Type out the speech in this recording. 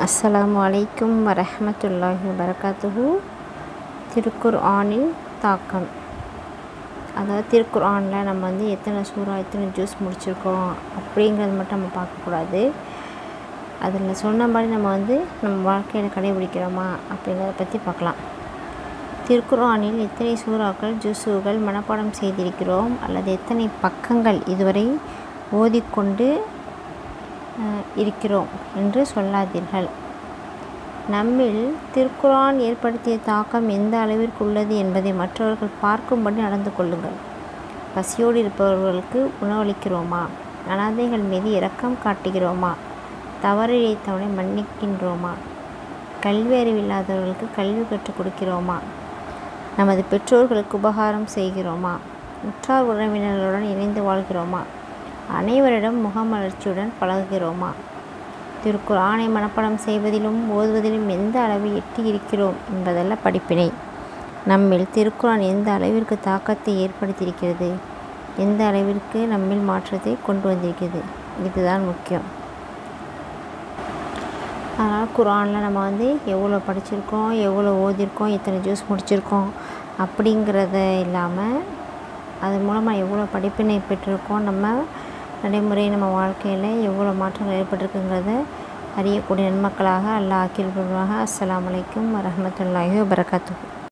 அஸ்ஸலாமு அலைக்கும் வரஹ்மத்துல்லாஹி வரகாத்துஹு திருக்குர் ஆனின் தாக்கம் அதாவது திருக்குர் ஆனில் நம்ம வந்து எத்தனை சூறா எத்தனை ஜூஸ் முடிச்சிருக்கோம் அப்படிங்கிறது மட்டும் நம்ம பார்க்கக்கூடாது அதில் சொன்ன மாதிரி நம்ம வந்து நம்ம வாழ்க்கையில் கடைபிடிக்கிறோமா அப்படிங்கிறத பற்றி பார்க்கலாம் திருக்குர்ஆனில் எத்தனை சூறாக்கள் ஜுசுகள் மனப்பாடம் செய்திருக்கிறோம் அல்லது எத்தனை பக்கங்கள் இதுவரை ஓதிக்கொண்டு இருக்கிறோம் என்று சொல்லாதீர்கள் நம்மில் திருக்குரான் ஏற்படுத்திய தாக்கம் எந்த அளவிற்கு உள்ளது என்பதை மற்றவர்கள் பார்க்கும்படி நடந்து கொள்ளுங்கள் பசியோடு இருப்பவர்களுக்கு உணவளிக்கிறோமா அனாதைகள் மீது இரக்கம் காட்டுகிறோமா தவறு இழைத்தவனை மன்னிக்கின்றோமா கல்வி அறிவில்லாதவர்களுக்கு கல்வி கற்றுக் கொடுக்கிறோமா நமது பெற்றோர்களுக்கு உபகாரம் செய்கிறோமா உற்றார் உறவினர்களுடன் இணைந்து வாழ்கிறோமா அனைவரிடம் முகமலர்ச்சியுடன் பழகுகிறோமா திருக்குறானை மனப்பாடம் செய்வதிலும் ஓதுவதிலும் எந்த அளவு எட்டி இருக்கிறோம் என்பதல்ல படிப்பினை நம்மில் திருக்குறான் எந்த அளவிற்கு தாக்கத்தை ஏற்படுத்தியிருக்கிறது எந்த அளவிற்கு நம்மில் மாற்றத்தை கொண்டு வந்திருக்கிறது இதுதான் முக்கியம் அதனால் குரானில் நம்ம வந்து எவ்வளோ படிச்சிருக்கோம் எவ்வளோ ஓதிருக்கோம் எத்தனை ஜூஸ் முடிச்சிருக்கோம் அப்படிங்கிறத இல்லாமல் அது மூலமாக எவ்வளோ படிப்பினை பெற்றிருக்கோம் நம்ம நடைமுறை நம்ம வாழ்க்கையில் எவ்வளோ மாற்றங்கள் ஏற்பட்டிருக்குங்கிறத அறியக்கூடிய நன்மக்களாக அல்லாஹ் ஆக்கில் புரிவாக அஸ்லாம் வலைக்கம் வரமத்துல்லாஹி வபரகாத்து